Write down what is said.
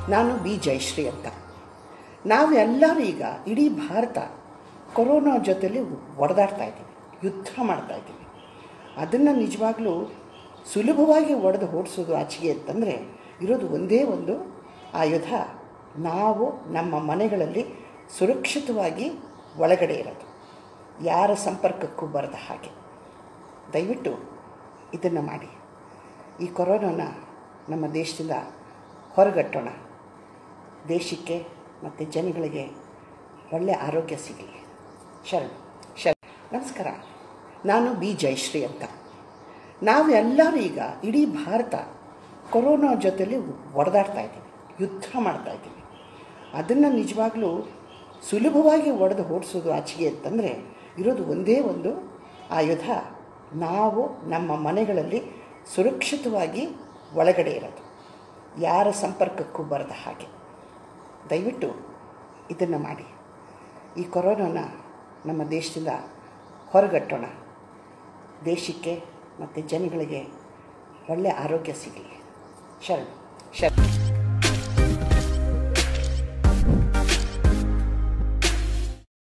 ನಾನು ಬಿ ಜಯಶ್ರೀ ಅಂತ ನಾವೆಲ್ಲರೂ ಈಗ ಇಡೀ ಭಾರತ ಕೊರೋನಾ ಜೊತೆಲಿ ಒಡೆದಾಡ್ತಾ ಇದ್ದೀವಿ ಯುದ್ಧ ಮಾಡ್ತಾ ಇದ್ದೀವಿ ಅದನ್ನು ನಿಜವಾಗ್ಲೂ ಸುಲಭವಾಗಿ ಒಡೆದು ಓಡಿಸೋದು ಆಚೆಗೆ ಅಂತಂದರೆ ಇರೋದು ಒಂದೇ ಒಂದು ಆಯುಧ ನಾವು ನಮ್ಮ ಮನೆಗಳಲ್ಲಿ ಸುರಕ್ಷಿತವಾಗಿ ಒಳಗಡೆ ಇರೋದು ಯಾರ ಸಂಪರ್ಕಕ್ಕೂ ಬರದ ಹಾಗೆ ದಯವಿಟ್ಟು ಇದನ್ನು ಮಾಡಿ ಈ ಕೊರೋನಾನ ನಮ್ಮ ದೇಶದಿಂದ ಹೊರಗಟ್ಟೋಣ ದೇಶಕ್ಕೆ ಮತ್ತು ಜನಗಳಿಗೆ ಒಳ್ಳೆಯ ಆರೋಗ್ಯ ಸಿಗಲಿ ಶರಣ್ ಶರಣ್ ನಮಸ್ಕಾರ ನಾನು ಬಿ ಜಯಶ್ರೀ ಅಂತ ನಾವೆಲ್ಲರೂ ಈಗ ಇಡೀ ಭಾರತ ಕೊರೋನಾ ಜೊತೆಲಿ ಒಡೆದಾಡ್ತಾ ಇದ್ದೀವಿ ಯುದ್ಧ ಮಾಡ್ತಾ ಇದ್ದೀವಿ ಅದನ್ನು ನಿಜವಾಗ್ಲೂ ಸುಲಭವಾಗಿ ಒಡೆದು ಓಡಿಸೋದು ಆಚೆಗೆ ಅಂತಂದರೆ ಇರೋದು ಒಂದೇ ಒಂದು ಆಯುಧ ನಾವು ನಮ್ಮ ಮನೆಗಳಲ್ಲಿ ಸುರಕ್ಷಿತವಾಗಿ ಒಳಗಡೆ ಇರೋದು ಯಾರ ಸಂಪರ್ಕಕ್ಕೂ ಬರದ ಹಾಗೆ ದಯವಿಟ್ಟು ಇದನ್ನು ಮಾಡಿ ಈ ಕೊರೋನಾನ ನಮ್ಮ ದೇಶದಿಂದ ಹೊರಗಟ್ಟೋಣ ದೇಶಕ್ಕೆ ಮತ್ತು ಜನಗಳಿಗೆ ಒಳ್ಳೆಯ ಆರೋಗ್ಯ ಸಿಗಲಿ ಶರಣ್ ಶರಣ್